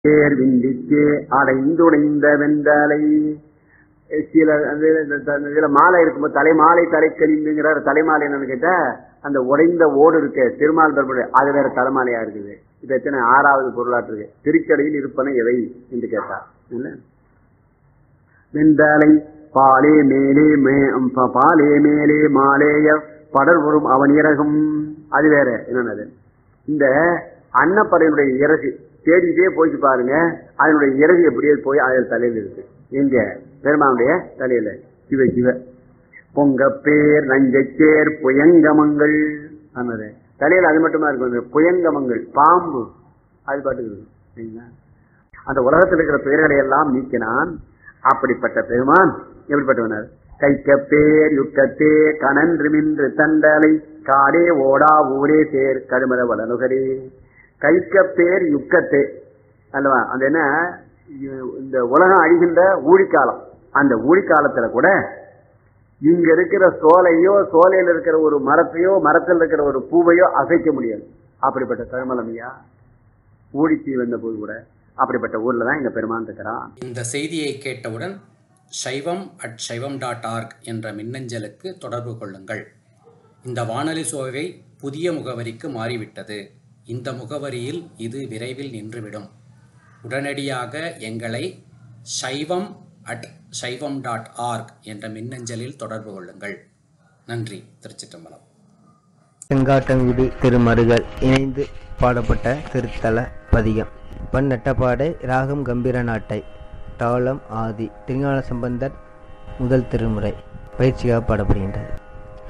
தேர் விந்திக்கே அடைந்துடைந்த வெந்தலை சில அந்த இந்த த- இதுல மாலை இருக்கும்போது தலைமாலை தலைக்கணிந்துங்கிறார் தலைமாலை என்னன்னு கேட்டா அந்த உடைந்த ஓடு இருக்கு திருமால் பெருமாள் அது வேற தலைமாலையா இருக்குது இது எத்தனை ஆறாவது பொருளாற்று இருக்கு திருக்கடையில் இருப்பன எவை என்று கேட்டார் இல்ல வெந்தாலை பாலே மேலே மே- ப- பாலே மேலே மாலேய படர் வரும் அவன் இறகும் அது வேற என்னன்னது இந்த அன்னப்பறையினுடைய இறகு தேடிட்டே போயிட்டு பாருங்க அதனுடைய இறகு எப்படியே போய் அதில் தலையில இருக்கு எங்க பெருமானுடைய தலையில சிவ சிவ பொங்க பேர் நஞ்சச்சேர் புயங்கமங்கள் ஆனது தலையில அது மட்டுமா இருக்கும் இந்த புயங்கமங்கள் பாம்பு அது பாட்டுக்கு இருக்கும் சரிங்களா அந்த உலகத்தில் இருக்கிற பெயர்களை எல்லாம் நீக்கினான் அப்படிப்பட்ட பெருமான் எப்படிப்பட்டவனார் கைக்க பேர் யுக்கத்தே கனன்றுமின்று தண்டலை காடே ஓடா ஊரே தேர் கடுமர வளனுகரே கைக்க பேர் யுக்கத்தே அல்லவா அந்த என்ன இ- இந்த உலகம் அழிகின்ற ஊழிக்காலம் அந்த ஊழிக்காலத்துல கூட இங்க இருக்கிற சோலையோ சோலையில இருக்கிற ஒரு மரத்தையோ மரத்தில் இருக்கிற ஒரு பூவையோ அசைக்க முடியாது அப்படிப்பட்ட கருமலமையா ஊழிச்சி வந்த போது கூட அப்படிப்பட்ட ஊர்ல தான் எங்க பெருமான் இருக்கிறான் இந்த செய்தியை கேட்டவுடன் சைவம் அட் சைவம் டாட் ஆர்க் என்ற மின்னஞ்சலுக்கு தொடர்பு கொள்ளுங்கள் இந்த வானொலி சோவை புதிய முகவரிக்கு மாறிவிட்டது இந்த முகவரியில் இது விரைவில் நின்றுவிடும் உடனடியாக எங்களை சைவம் அட் சைவம் டாட் ஆர்க் என்ற மின்னஞ்சலில் தொடர்பு கொள்ளுங்கள் நன்றி திருச்சிற்றம்பலம் செங்காட்டங்குடி திருமருகள் இணைந்து பாடப்பட்ட திருத்தல பதிகம் பன்னட்டப்பாடை ராகம் கம்பீர நாட்டை தாளம் ஆதி திருஞான சம்பந்தர் முதல் திருமுறை பயிற்சியாக பாடப்படுகின்றது